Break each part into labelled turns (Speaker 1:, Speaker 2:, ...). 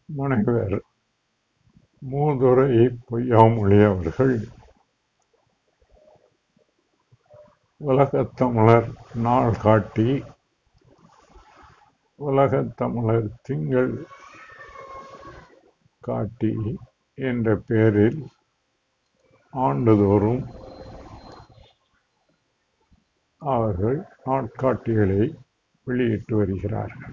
Speaker 1: முனைவர் மூதுரை பொய்யாமொழி அவர்கள் உலகத் தமிழர் நாள் காட்டி உலகத் தமிழர் திங்கள் காட்டி என்ற பெயரில் ஆண்டுதோறும் அவர்கள் நாட்காட்டிகளை வெளியிட்டு வருகிறார்கள்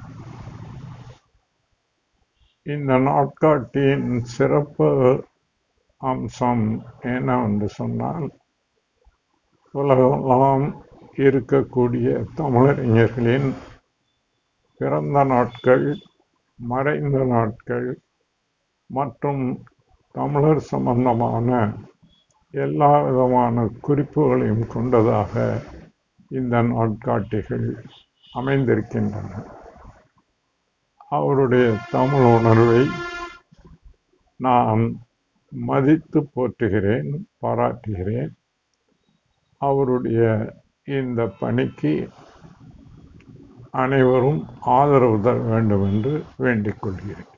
Speaker 1: இந்த நாட்காட்டியின் சிறப்பு அம்சம் என்னவென்று சொன்னால் உலகெல்லாம் இருக்கக்கூடிய தமிழறிஞர்களின் பிறந்த நாட்கள் மறைந்த நாட்கள் மற்றும் தமிழர் சம்பந்தமான எல்லா விதமான குறிப்புகளையும் கொண்டதாக இந்த நாட்காட்டிகள் அமைந்திருக்கின்றன அவருடைய தமிழ் உணர்வை நான் மதித்து போற்றுகிறேன் பாராட்டுகிறேன் அவருடைய இந்த பணிக்கு அனைவரும் ஆதரவு தர வேண்டும் என்று வேண்டிக் கொள்கிறேன்